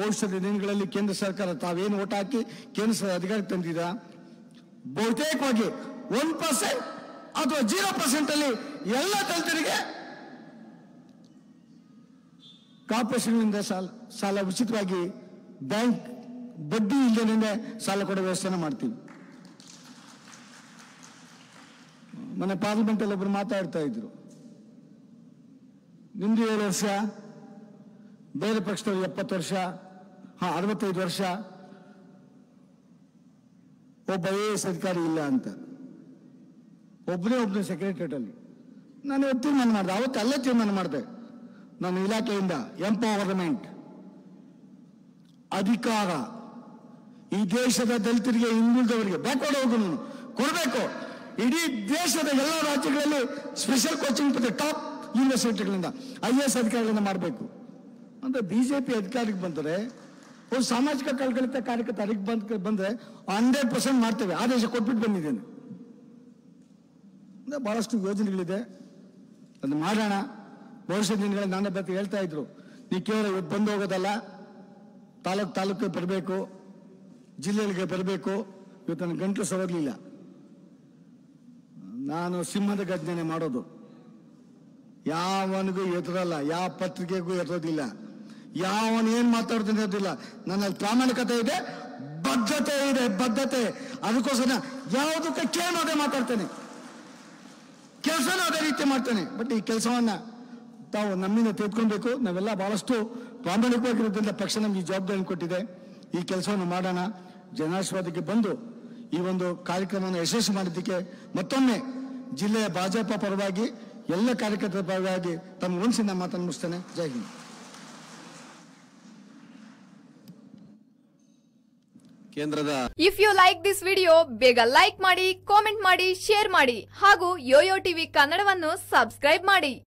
ಭವಿಷ್ಯದ ದಿನಗಳಲ್ಲಿ ಕೇಂದ್ರ ಸರ್ಕಾರ ತಾವೇನು ಓಟ್ ಹಾಕಿ ಕೇಂದ್ರ ಸರ್ಕಾರ ಅಧಿಕಾರಕ್ಕೆ ತಂದಿದ ಬಹುತೇಕವಾಗಿ ಒನ್ ಪರ್ಸೆಂಟ್ ಅಥವಾ ಜೀರೋ ಪರ್ಸೆಂಟ್ ಅಲ್ಲಿ ಎಲ್ಲ ದಲಿತರಿಗೆ ಕಾರ್ಪೊರೇಷನ್ನಿಂದ ಸಾಲ ಸಾಲ ಉಚಿತವಾಗಿ ಬ್ಯಾಂಕ್ ಬಡ್ಡಿ ಇಲ್ಲದೇ ಸಾಲ ಕೊಡೋ ವ್ಯವಸ್ಥೆನ ಮಾಡ್ತೀವಿ ಮೊನ್ನೆ ಪಾರ್ಲಿಮೆಂಟಲ್ಲಿ ಒಬ್ರು ಮಾತಾಡ್ತಾ ಇದ್ರು ನಿಮ್ದು ಏಳು ವರ್ಷ ಬೇರೆ ಪಕ್ಷದವ್ರು ಎಪ್ಪತ್ತು ವರ್ಷ ಹಾ ಅರವತ್ತೈದು ವರ್ಷ ಒಬ್ಬ ಐ ಎ ಎಸ್ ಅಧಿಕಾರಿ ಇಲ್ಲ ಅಂತ ಒಬ್ಬನೇ ಒಬ್ಬನೇ ಸೆಕ್ರೆಟರಿಯೇಟ್ ಅಲ್ಲಿ ನಾನು ಇವತ್ತು ತೀರ್ಮಾನ ಮಾಡಿದೆ ಅವತ್ತು ಅಲ್ಲೇ ತೀರ್ಮಾನ ಮಾಡಿದೆ ನನ್ನ ಇಲಾಖೆಯಿಂದ ಎಂಪವರ್ಮೆಂಟ್ ಅಧಿಕಾರ ಈ ದೇಶದ ದಲಿತರಿಗೆ ಹಿಂದುಳಿದವರಿಗೆ ಬ್ಯಾಕ್ವರ್ಡ್ ಹೋಗೋನು ಕೊಡಬೇಕು ಇಡೀ ದೇಶದ ಎಲ್ಲ ರಾಜ್ಯಗಳಲ್ಲಿ ಸ್ಪೆಷಲ್ ಕೋಚಿಂಗ್ ಪತ್ತೆ ಟಾಪ್ ಯೂನಿವರ್ಸಿಟಿಗಳಿಂದ ಐ ಎಸ್ ಅಧಿಕಾರಿಗಳಿಂದ ಮಾಡಬೇಕು ಅಂದ್ರೆ ಬಿಜೆಪಿ ಅಧಿಕಾರಕ್ಕೆ ಬಂದರೆ ಒಂದು ಸಾಮಾಜಿಕ ಕಳಕಳಿತ ಕಾರ್ಯಕರ್ತರಿಗೆ ಬಂದ್ ಬಂದ್ರೆ ಹಂಡ್ರೆಡ್ ಪರ್ಸೆಂಟ್ ಮಾಡ್ತೇವೆ ಆದೇಶ ಕೊಟ್ಬಿಟ್ಟು ಬಂದಿದ್ದೇನೆ ಅಂದ್ರೆ ಬಹಳಷ್ಟು ಯೋಜನೆಗಳಿದೆ ಅದು ಮಾಡೋಣ ಭವಿಷ್ಯದ ದಿನಗಳಲ್ಲಿ ನಾನೇ ಬರ್ತಿ ಹೇಳ್ತಾ ಇದ್ರು ನೀವು ಕೇವಲ ಇವತ್ತು ಬಂದು ಹೋಗೋದಲ್ಲ ತಾಲೂಕು ತಾಲೂಕಿಗೆ ಬರಬೇಕು ಜಿಲ್ಲೆಗಳಿಗೆ ಬರಬೇಕು ಇವತ್ತು ನನ್ನ ಗಂಟಲು ಸವರ್ಲಿಲ್ಲ ನಾನು ಸಿಂಹದ ಗರ್ಜನೆ ಮಾಡೋದು ಯಾವನಿಗೂ ಎದುರಲ್ಲ ಯಾವ ಪತ್ರಿಕೆಗೂ ಎದುರೋದಿಲ್ಲ ಯಾವನು ಏನ್ ಮಾತಾಡ್ತಾನೆ ಇರೋದಿಲ್ಲ ನನ್ನಲ್ಲಿ ಪ್ರಾಮಾಣಿಕತೆ ಇದೆ ಬದ್ಧತೆ ಇದೆ ಬದ್ಧತೆ ಅದಕ್ಕೋಸ್ಕರ ಯಾವುದಕ್ಕೆ ಕೇಳೋದೇ ಮಾತಾಡ್ತೇನೆ ಕೆಲಸನೂ ಅದೇ ರೀತಿ ಮಾಡ್ತೇನೆ ಬಟ್ ಈ ಕೆಲಸವನ್ನ ತಾವು ನಮ್ಮಿಂದ ತೆಗೆದುಕೊಳ್ಬೇಕು ನಾವೆಲ್ಲ ಬಹಳಷ್ಟು ಪ್ರಾಮಾಣಿಕವಾಗಿರೋದ್ರಿಂದ ಪಕ್ಷ ನಮ್ಗೆ ಈ ಜವಾಬ್ದಾರಿ ಕೊಟ್ಟಿದೆ ಈ ಕೆಲಸವನ್ನು ಮಾಡೋಣ ಜನಾಶೀರ್ವಾದಕ್ಕೆ ಬಂದು ಈ ಒಂದು ಕಾರ್ಯಕ್ರಮವನ್ನು ಯಶಸ್ವಿ ಮಾಡಿದ್ದಕ್ಕೆ ಮತ್ತೊಮ್ಮೆ ಜಿಲ್ಲೆಯ ಭಾಜಪ ಪರವಾಗಿ ಎಲ್ಲ ಕಾರ್ಯಕರ್ತರ ಪರವಾಗಿ ತಮ್ಮ ಮನಸ್ಸಿನ ಮಾತನ್ನು ಮುಗಿಸ್ತೇನೆ ಜೈ ಹಿಂದ್ ಕೇಂದ್ರದ if you like this video ಬೇಗ ಲೈಕ್ ಮಾಡಿ ಕಾಮೆಂಟ್ ಮಾಡಿ ಶೇರ್ ಮಾಡಿ ಹಾಗೂ ಯೋಯೋ ಟಿವಿ ಕನ್ನಡವನ್ನು ಸಬ್ಸ್ಕ್ರೈಬ್ ಮಾಡಿ